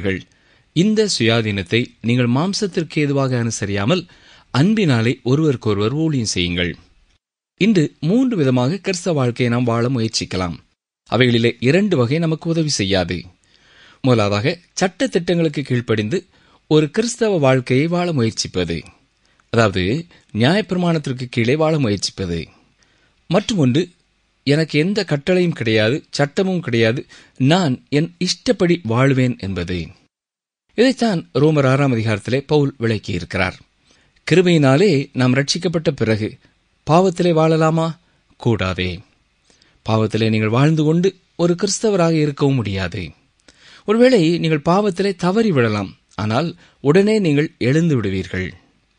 சகோதரர்கள் இந்த சுயாதீனத்தை நீங்கள் மாம்சத்திற்கு ஏதுவாக அனுசரியாமல் அன்பினாலே ஒருவருக்கொருவர் ஊழியம் செய்யுங்கள் இன்று மூன்று விதமாக கிறிஸ்தவ வாழ்க்கையை நாம் வாழ முயற்சிக்கலாம் அவைகளிலே இரண்டு வகை நமக்கு உதவி செய்யாது முதலாவதாக சட்ட திட்டங்களுக்கு கீழ்ப்படிந்து ஒரு கிறிஸ்தவ வாழ்க்கையை வாழ முயற்சிப்பது அதாவது நியாயப்பிரமாணத்திற்கு கீழே வாழ முயற்சிப்பது மற்றும் ஒன்று எனக்கு எந்த கட்டளையும் கிடையாது சட்டமும் கிடையாது நான் என் இஷ்டப்படி வாழ்வேன் என்பது இதைத்தான் ரோமர் ஆறாம் அதிகாரத்திலே பவுல் விளக்கியிருக்கிறார் கிருபையினாலே நாம் ரட்சிக்கப்பட்ட பிறகு பாவத்திலே வாழலாமா கூடாதே பாவத்திலே நீங்கள் வாழ்ந்து கொண்டு ஒரு கிறிஸ்தவராக இருக்கவும் முடியாது ஒருவேளை நீங்கள் பாவத்திலே தவறி விடலாம் ஆனால் உடனே நீங்கள் எழுந்து விடுவீர்கள்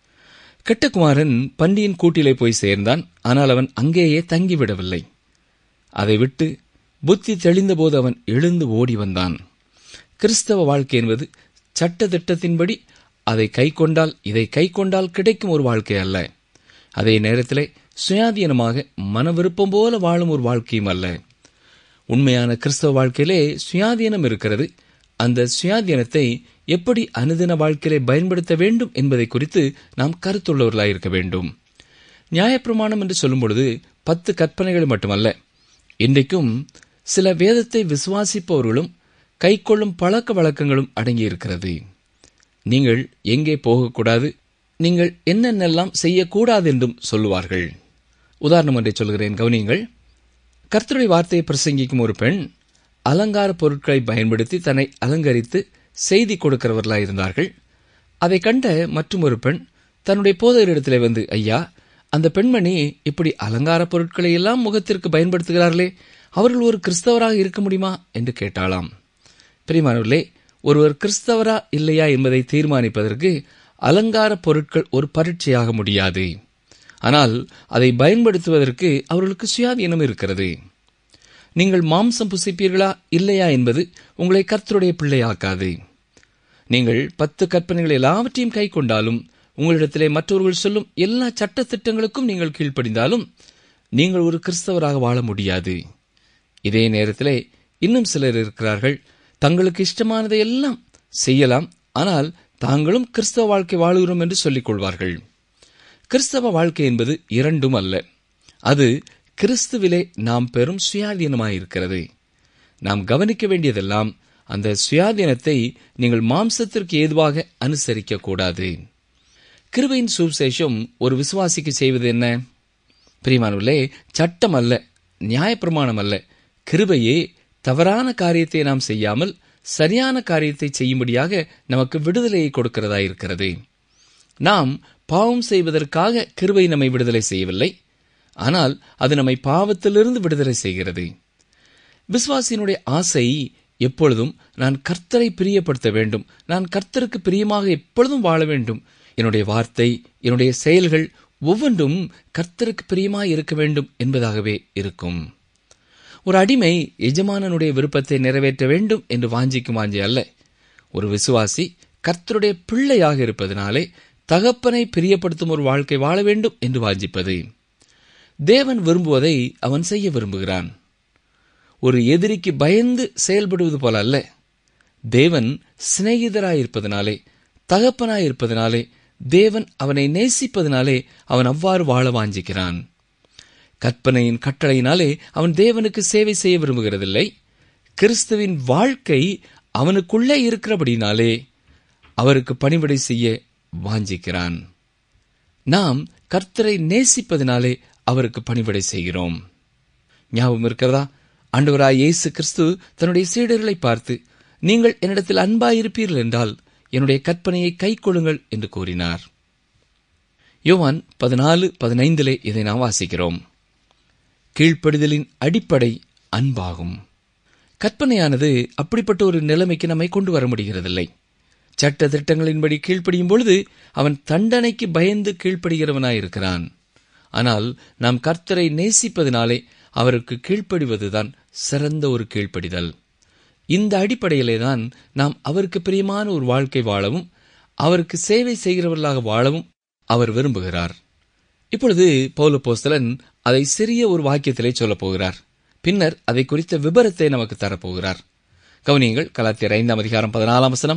கெட்டகுமாரன் பண்டியின் கூட்டிலே போய் சேர்ந்தான் ஆனால் அவன் அங்கேயே தங்கிவிடவில்லை அதை விட்டு புத்தி தெளிந்தபோது அவன் எழுந்து ஓடி வந்தான் கிறிஸ்தவ வாழ்க்கை என்பது சட்ட திட்டத்தின்படி அதை கை கொண்டால் இதை கை கொண்டால் கிடைக்கும் ஒரு வாழ்க்கை அல்ல அதே நேரத்திலே சுயாதீனமாக மன விருப்பம் போல வாழும் ஒரு வாழ்க்கையும் அல்ல உண்மையான கிறிஸ்தவ வாழ்க்கையிலே சுயாதீனம் இருக்கிறது அந்த சுயாதீனத்தை எப்படி அனுதின வாழ்க்கையிலே பயன்படுத்த வேண்டும் என்பதை குறித்து நாம் கருத்துள்ளவர்களாக இருக்க வேண்டும் நியாயப்பிரமாணம் என்று சொல்லும் பொழுது பத்து கற்பனைகள் மட்டுமல்ல இன்றைக்கும் சில வேதத்தை விசுவாசிப்பவர்களும் கைக்கொள்ளும் பழக்க வழக்கங்களும் அடங்கியிருக்கிறது நீங்கள் எங்கே போகக்கூடாது நீங்கள் என்னென்னெல்லாம் செய்யக்கூடாது என்றும் சொல்லுவார்கள் உதாரணம் ஒன்றை சொல்கிறேன் கவனியுங்கள் கர்த்தருடைய வார்த்தையை பிரசங்கிக்கும் ஒரு பெண் அலங்கார பொருட்களை பயன்படுத்தி தன்னை அலங்கரித்து செய்தி கொடுக்கிறவர்களாக இருந்தார்கள் அதை கண்ட மற்றும் ஒரு பெண் தன்னுடைய போதகரிடத்திலே வந்து ஐயா அந்த பெண்மணி இப்படி அலங்கார பொருட்களை எல்லாம் முகத்திற்கு பயன்படுத்துகிறார்களே அவர்கள் ஒரு கிறிஸ்தவராக இருக்க முடியுமா என்று கேட்டாளாம் பிரிமானவர்களே ஒருவர் கிறிஸ்தவரா இல்லையா என்பதை தீர்மானிப்பதற்கு அலங்கார பொருட்கள் ஒரு பரீட்சையாக முடியாது ஆனால் அதை பயன்படுத்துவதற்கு அவர்களுக்கு சுயாதீனம் இருக்கிறது நீங்கள் மாம்சம் புசிப்பீர்களா இல்லையா என்பது உங்களை கர்த்தருடைய பிள்ளையாக்காது நீங்கள் பத்து கற்பனைகள் எல்லாவற்றையும் கை கொண்டாலும் உங்களிடத்திலே மற்றவர்கள் சொல்லும் எல்லா சட்ட திட்டங்களுக்கும் நீங்கள் கீழ்ப்படிந்தாலும் நீங்கள் ஒரு கிறிஸ்தவராக வாழ முடியாது இதே நேரத்திலே இன்னும் சிலர் இருக்கிறார்கள் தங்களுக்கு இஷ்டமானதை எல்லாம் செய்யலாம் ஆனால் தாங்களும் கிறிஸ்தவ வாழ்க்கை வாழுகிறோம் என்று சொல்லிக் கொள்வார்கள் கிறிஸ்தவ வாழ்க்கை என்பது இரண்டும் அல்ல அது கிறிஸ்துவிலே நாம் பெறும் சுயாதீனமாயிருக்கிறது நாம் கவனிக்க வேண்டியதெல்லாம் அந்த சுயாதீனத்தை நீங்கள் மாம்சத்திற்கு ஏதுவாக அனுசரிக்க கூடாது கிருபையின் சுவிசேஷம் ஒரு விசுவாசிக்கு செய்வது என்ன பிரிமானவர்களே சட்டம் அல்ல நியாயப்பிரமாணம் அல்ல கிருபையே தவறான காரியத்தை நாம் செய்யாமல் சரியான காரியத்தை செய்யும்படியாக நமக்கு விடுதலையை கொடுக்கிறதா இருக்கிறது நாம் பாவம் செய்வதற்காக கிருபை நம்மை விடுதலை செய்யவில்லை ஆனால் அது நம்மை பாவத்திலிருந்து விடுதலை செய்கிறது விசுவாசியினுடைய ஆசை எப்பொழுதும் நான் கர்த்தரை பிரியப்படுத்த வேண்டும் நான் கர்த்தருக்கு பிரியமாக எப்பொழுதும் வாழ வேண்டும் என்னுடைய வார்த்தை என்னுடைய செயல்கள் ஒவ்வொன்றும் கர்த்தருக்கு பிரியமாய் இருக்க வேண்டும் என்பதாகவே இருக்கும் ஒரு அடிமை எஜமானனுடைய விருப்பத்தை நிறைவேற்ற வேண்டும் என்று வாஞ்சிக்கும் வாஞ்சி அல்ல ஒரு விசுவாசி கர்த்தருடைய பிள்ளையாக இருப்பதனாலே தகப்பனை பிரியப்படுத்தும் ஒரு வாழ்க்கை வாழ வேண்டும் என்று வாஞ்சிப்பது தேவன் விரும்புவதை அவன் செய்ய விரும்புகிறான் ஒரு எதிரிக்கு பயந்து செயல்படுவது போல அல்ல தேவன் சிநேகிதராயிருப்பதனாலே தகப்பனாயிருப்பதனாலே தேவன் அவனை நேசிப்பதனாலே அவன் அவ்வாறு வாழ வாஞ்சிக்கிறான் கற்பனையின் கட்டளையினாலே அவன் தேவனுக்கு சேவை செய்ய விரும்புகிறதில்லை கிறிஸ்துவின் வாழ்க்கை அவனுக்குள்ளே இருக்கிறபடினாலே அவருக்கு பணிவிடை செய்ய வாஞ்சிக்கிறான் நாம் கர்த்தரை நேசிப்பதனாலே அவருக்கு பணிவிடை செய்கிறோம் ஞாபகம் இருக்கிறதா ஆண்டவராய் இயேசு கிறிஸ்து தன்னுடைய சீடர்களை பார்த்து நீங்கள் என்னிடத்தில் அன்பாயிருப்பீர்கள் என்றால் என்னுடைய கற்பனையை கைக்கொள்ளுங்கள் என்று கூறினார் யோவான் பதினாலு பதினைந்திலே இதை நாம் வாசிக்கிறோம் கீழ்ப்படிதலின் அடிப்படை அன்பாகும் கற்பனையானது அப்படிப்பட்ட ஒரு நிலைமைக்கு நம்மை கொண்டு வர முடிகிறதில்லை சட்ட திட்டங்களின்படி கீழ்ப்படியும் பொழுது அவன் தண்டனைக்கு பயந்து கீழ்ப்படுகிறவனாயிருக்கிறான் ஆனால் நாம் கர்த்தரை நேசிப்பதனாலே அவருக்கு கீழ்ப்படிவதுதான் சிறந்த ஒரு கீழ்ப்படிதல் இந்த அடிப்படையிலே தான் நாம் அவருக்கு பிரியமான ஒரு வாழ்க்கை வாழவும் அவருக்கு சேவை செய்கிறவர்களாக வாழவும் அவர் விரும்புகிறார் இப்பொழுது பௌல போஸ்தலன் அதை சிறிய ஒரு வாக்கியத்திலே சொல்லப் போகிறார் பின்னர் அதை குறித்த விபரத்தை நமக்கு தரப்போகிறார் கவனியங்கள் கலாத்தியர் ஐந்தாம் அதிகாரம் பதினாலாம் வசனம்